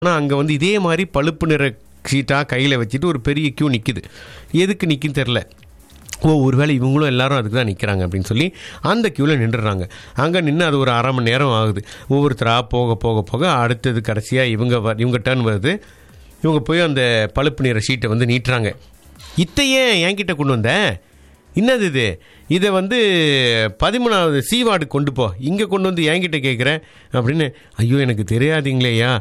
ஆனால் அங்கே வந்து இதே மாதிரி பழுப்பு நிற ஷீட்டாக கையில் வச்சுட்டு ஒரு பெரிய கியூ நிற்கிது எதுக்கு நிற்கின்னு தெரில ஓ ஒருவேளை இவங்களும் எல்லாரும் அதுக்கு தான் நிற்கிறாங்க அப்படின்னு சொல்லி அந்த க்யூவில் நின்றுடுறாங்க அங்கே நின்று அது ஒரு அரை மணி நேரம் ஆகுது ஒவ்வொருத்தராக போக போக போக அடுத்தது கடைசியாக இவங்க வ இவங்க டர்ன் வருது இவங்க போய் அந்த பழுப்பு நிற ஷீட்டை வந்து நீட்டுறாங்க இத்தையே என்கிட்ட கொண்டு வந்த என்னது இது இதை வந்து பதிமூணாவது சீவார்டு கொண்டு போ இங்கே கொண்டு வந்து என்கிட்ட கேட்குறேன் அப்படின்னு ஐயோ எனக்கு தெரியாதுங்களேயா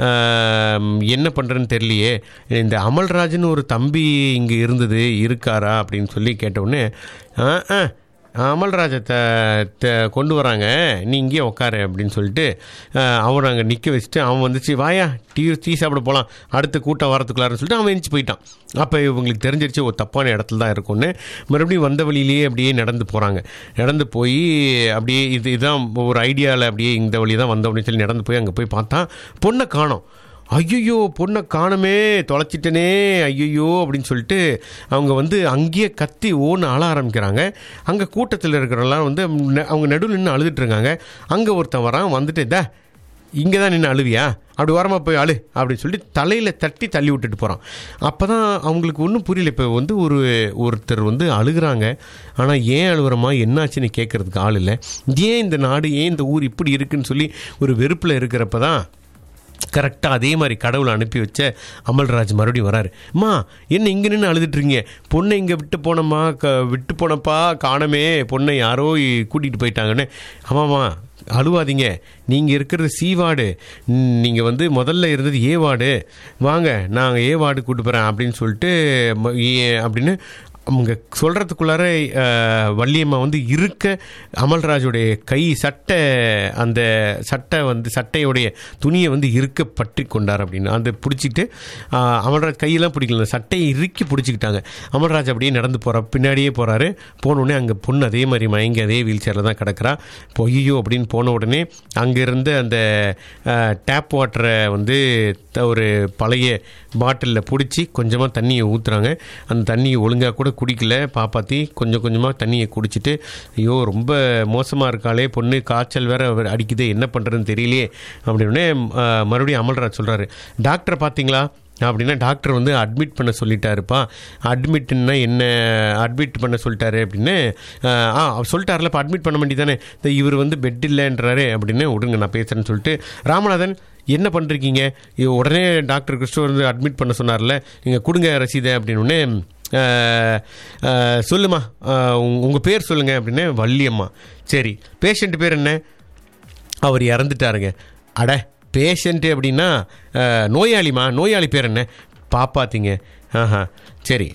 ஆம், என்ன பண்ணுறேன்னு தெரியலையே இந்த அமல்ராஜ்னு ஒரு தம்பி இங்கே இருந்தது இருக்காரா அப்படின்னு சொல்லி கேட்டவுடனே ஆ ஆ அமல்ராஜை த த கொண்டு வராங்க நீ இங்கேயே உட்காரு அப்படின்னு சொல்லிட்டு அஹ், அவனை அங்கே நிற்க வச்சுட்டு அவன் வந்துச்சு வாயா டீ டீ சாப்பிட போகலாம் அடுத்த கூட்டம் வரத்துக்குள்ளாருன்னு சொல்லிட்டு அவன் எந்திச்சு போயிட்டான் அப்போ இவங்களுக்கு தெரிஞ்சிருச்சு ஒரு தப்பான இடத்துல தான் இருக்கும்னு மறுபடியும் வந்த வழியிலேயே அப்படியே நடந்து போகிறாங்க நடந்து போய் அப்படியே இது இதுதான் ஒரு ஐடியாவில் அப்படியே இந்த வழி தான் வந்த அப்படின்னு சொல்லி நடந்து போய் அங்கே போய் பார்த்தா பொண்ணை காணோம் ஐயோ பொண்ணை காணுமே தொலைச்சிட்டனே ஐயோ அப்படின்னு சொல்லிட்டு அவங்க வந்து அங்கேயே கத்தி ஓன்னு அழ ஆரம்பிக்கிறாங்க அங்கே கூட்டத்தில் இருக்கிறவங்களாம் வந்து நெ- அவங்க நடுவில் நின்று அழுதுட்டு இருக்காங்க அங்கே ஒருத்தன் வரான் வந்துட்டு த இங்கே தான் நின்று அழுவியா அப்படி வரமா போய் அழு அப்படின்னு சொல்லி தலையில் தட்டி தள்ளி விட்டுட்டு போகிறான் அப்போ தான் அவங்களுக்கு ஒன்றும் புரியல இப்போ வந்து ஒரு ஒருத்தர் வந்து அழுகுறாங்க ஆனால் ஏன் அழுகுறமா என்னாச்சுன்னு கேட்கறதுக்கு ஆள் இல்லை ஏன் இந்த நாடு ஏன் இந்த ஊர் இப்படி இருக்குன்னு சொல்லி ஒரு வெறுப்பில் இருக்கிறப்ப தான் கரெக்டாக அதே மாதிரி கடவுளை அனுப்பி வச்ச அமல்ராஜ் மறுபடியும் வராரு அம்மா என்ன இங்கே நின்று அழுதுட்டுருங்க பொண்ணை இங்கே விட்டு போனம்மா க விட்டு போனப்பா காணமே பொண்ணை யாரோ கூட்டிகிட்டு போயிட்டாங்கன்னு ஆமாம்மா அழுவாதீங்க நீங்கள் இருக்கிறது சி வார்டு நீங்கள் வந்து முதல்ல இருந்தது ஏ வார்டு வாங்க நாங்கள் ஏ வார்டு கூட்டு போகிறேன் அப்படின்னு சொல்லிட்டு ம- ஏ- அப்படின்னு அவங்க சொல்கிறதுக்குள்ளார வள்ளியம்மா வந்து இருக்க அமல்ராஜுடைய கை சட்டை அந்த சட்டை வந்து சட்டையுடைய துணியை வந்து இருக்க பற்றி கொண்டார் அப்படின்னு அந்த பிடிச்சிட்டு ஆஹ், அமல்ராஜ் கையெல்லாம் பிடிக்கல அந்த சட்டையை இறுக்கி பிடிச்சிக்கிட்டாங்க அமல்ராஜ் அப்படியே நடந்து போகிற பின்னாடியே போகிறாரு போனோடனே அங்கே பொண்ணு அதே மாதிரி மயங்கி அதே வீல் சேரில் தான் கிடக்கிறா பொய்யோ அப்படின்னு போன உடனே அங்கேருந்து அந்த டேப் வாட்டரை வந்து த- ஒரு பழைய பாட்டிலில் பிடிச்சி கொஞ்சமாக தண்ணியை ஊற்றுறாங்க அந்த தண்ணியை ஒழுங்காக கூட குடிக்கல பாப்பாத்தி கொஞ்சம் கொஞ்சமாக தண்ணியை குடிச்சிட்டு ஐயோ ரொம்ப மோசமாக இருக்காளே பொண்ணு காய்ச்சல் வேற அவர் அடிக்குது என்ன பண்ணுறதுன்னு தெரியலையே அப்படின்னே மறுபடியும் அமல்ராஜ் சொல்கிறாரு டாக்டரை பார்த்தீங்களா அப்படின்னா டாக்டர் வந்து அட்மிட் பண்ண சொல்லிட்டாருப்பா அட்மிட்னா என்ன அட்மிட் பண்ண சொல்லிட்டாரு அப்படின்னு ஆஹ், ஆ அவர் சொல்லிட்டார்ல இப்போ அட்மிட் பண்ண வேண்டியதானே இந்த இவர் வந்து பெட் இல்லைன்றாரு அப்படின்னு விடுங்க நான் பேசுகிறேன்னு சொல்லிட்டு ராமநாதன் என்ன பண்ணுறீங்க உடனே டாக்டர் கிறிஸ்டோவர் வந்து அட்மிட் பண்ண சொன்னார்ல நீங்கள் கொடுங்க ரசீதை அப்படின்னு ஆஹ், ஆஹ், சொல்லுமா உங்கள் பேர் சொல்லுங்க அப்படின்னு வள்ளியம்மா சரி பேஷண்ட் பேர் என்ன அவர் இறந்துட்டாருங்க அட பேஷண்ட்டு அப்படின்னா அஹ், நோயாளிமா நோயாளி பேர் என்ன பாப்பாத்தீங்க ஆஹா சரி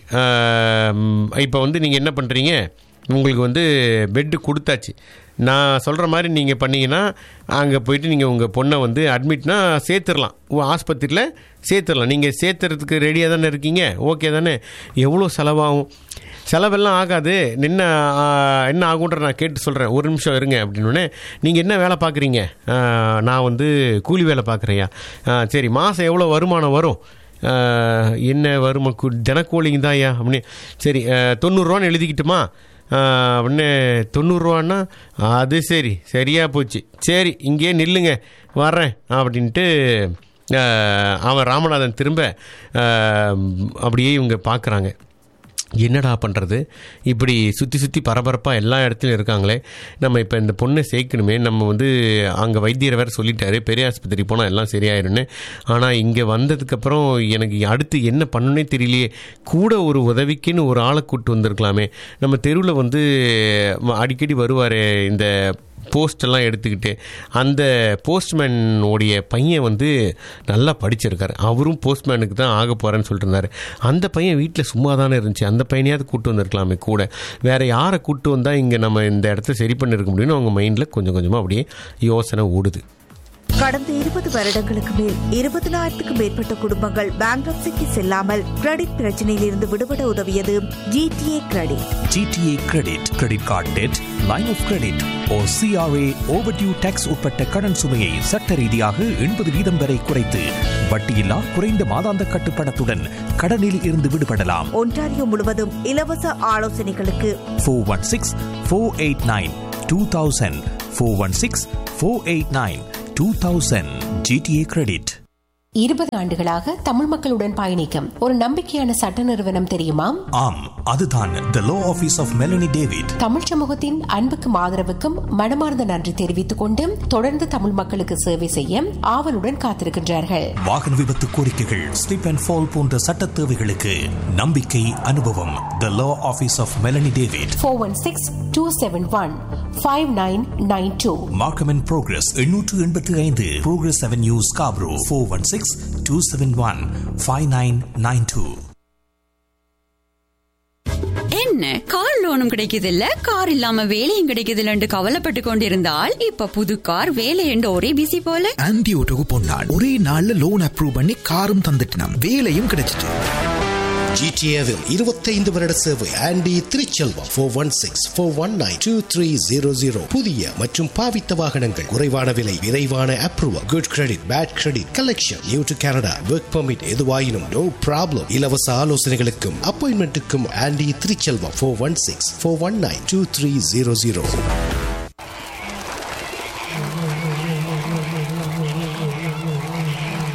இப்போ வந்து நீங்கள் என்ன பண்ணுறீங்க உங்களுக்கு வந்து பெட்டு கொடுத்தாச்சு நான் சொல்கிற மாதிரி நீங்கள் பண்ணீங்கன்னா அங்கே போயிட்டு நீங்கள் உங்கள் பொண்ணை வந்து அட்மிட்னா சேர்த்துடலாம் ஆஸ்பத்திரியில் சேர்த்துடலாம் நீங்கள் சேர்த்துறதுக்கு ரெடியாக தானே இருக்கீங்க ஓகே தானே எவ்வளோ செலவாகும் செலவெல்லாம் ஆகாது என்ன ஆ, என்ன ஆகுன்ற நான் கேட்டு சொல்கிறேன் ஒரு நிமிஷம் இருங்க அப்படின்னு நீங்கள் என்ன வேலை பார்க்குறீங்க நான் வந்து கூலி வேலை பார்க்குறேயா சரி மாதம் எவ்வளோ வருமானம் வரும் ஆ, என்ன வருமா கு தினக்கூலிங்க தான் ஐயா அப்படின்னு சரி ஆ, தொண்ணூறுரூவான்னு எழுதிக்கிட்டுமா ஆ, அப்படின்னு தொண்ணூறுரூவான்னா அது சரி சரியாக போச்சு சரி இங்கேயே நில்லுங்க வர்றேன் அப்படின்ட்டு ஆ, அவன் ராமநாதன் திரும்ப ஆ, அப்படியே இவங்க பார்க்குறாங்க என்னடா பண்ணுறது இப்படி சுற்றி சுற்றி பரபரப்பாக எல்லா இடத்துலையும் இருக்காங்களே நம்ம இப்போ இந்த பொண்ணை சேர்க்கணுமே நம்ம வந்து அங்கே வைத்தியர் வேறு சொல்லிட்டாரு பெரிய ஆஸ்பத்திரி போனால் எல்லாம் சரியாயிரும்னு ஆனால் இங்கே வந்ததுக்கப்புறம் எனக்கு அடுத்து என்ன பண்ணணுன்னே தெரியலையே கூட ஒரு உதவிக்குன்னு ஒரு ஆளை கூப்பிட்டு வந்திருக்கலாமே நம்ம தெருவில் வந்து ம- அடிக்கடி வருவார் இந்த போஸ்ட் எல்லாம் எடுத்துக்கிட்டு அந்த போஸ்ட்மேன் உடைய பையன் வந்து நல்லா படிச்சிருக்காரு அவரும் போஸ்ட்மேனுக்கு தான் ஆக போகிறேன்னு சொல்லிட்டு இருந்தாரு அந்த பையன் வீட்டில் சும்மா தானே இருந்துச்சு அந்த பையனையாவது கூட்டு வந்திருக்கலாமே கூட வேற யாரை கூட்டு வந்தால் இங்கே நம்ம இந்த இடத்த சரி பண்ணிருக்க முடியும்னு அவங்க மைண்டில் கொஞ்சம் கொஞ்சமாக அப்படியே யோசனை ஓடுது கடந்த இருபது வருடங்களுக்கு மேல் இருபதனாயிரத்துக்கும் மேற்பட்ட குடும்பங்கள் பேங்க்ரப்சிக்கு செல்லாமல் கிரெடிட் பிரச்சனையில் இருந்து விடுபட உதவியது GTA credit GTA credit credit card debt line of credit or CRA overdue taxes உட்பட்ட கடன் சுமையை சட்ட ரீதியாக எண்பது வீதம் வரை குறைத்து வட்டியில்லா குறைந்த மாதாந்த கட்டுப்பணத்துடன் கடனில் இருந்து விடுபடலாம் ஒன்டாரியோ முழுவதும் இலவச ஆலோசனைகளுக்கு four one six four eight nine two thousand four one six four eight nine two thousand GTA credit இருபது ஆண்டுகளாக தமிழ் மக்களுடன் பயணிக்கும் ஒரு நம்பிக்கையான சட்ட நிறுவனம் தெரியுமா ஆம் அதுதான் the law office of Melanie David தமிழ் சமூகத்தின் அன்புக்கும் ஆதரவுக்கும் மனமார்ந்த நன்றி தெரிவித்துக் கொண்டு தொடர்ந்து தமிழ் மக்களுக்கு சேவை செய்ய ஆவலுடன் காத்திருக்கின்றார்கள் வாகன விபத்து கோரிக்கைகள் ஸ்லிப் அண்ட் ஃபால் போன்ற சட்ட தேவைகளுக்கு நம்பிக்கை அனுபவம் the law office of Melanie David four one six two seven one five nine nine two Markham and Progress எண்ணூற்று எண்பத்தி ஐந்து Progress Avenue Scarborough four one six two seven one five nine nine two என்ன car லோனும் கிடைக்குதில்ல car இல்லாம வேலையும் கிடைக்குதில்லன்னு கவலைப்பட்டு கொண்டிருந்தால் இப்ப புது கார் வேலை என்று ஒரே பிசி போல ஆன்டி ஓட்டோக்கு பொன்னான் ஒரே நாள்ல லோன் அப்ரூவ் பண்ணி காரும் தந்துட்டினான் வேலையும் கிடைச்சிட்டு ஜிடிஏவில் இருபத்தைந்து வருட சேவை Andy Thiruchelvam four one six four one nine two three zero zero புதிய மற்றும் பாவித்த வாகனங்கள் குறைவான விலை விரைவான approval good credit bad credit collection new to Canada work permit எதுவாயினும் நோ ப்ராப்ளம் இலவச ஆலோசனைகளுக்கும் அப்பாயின்மெண்ட்டுக்கும் Andy Thiruchelvam four one six four one nine two three zero zero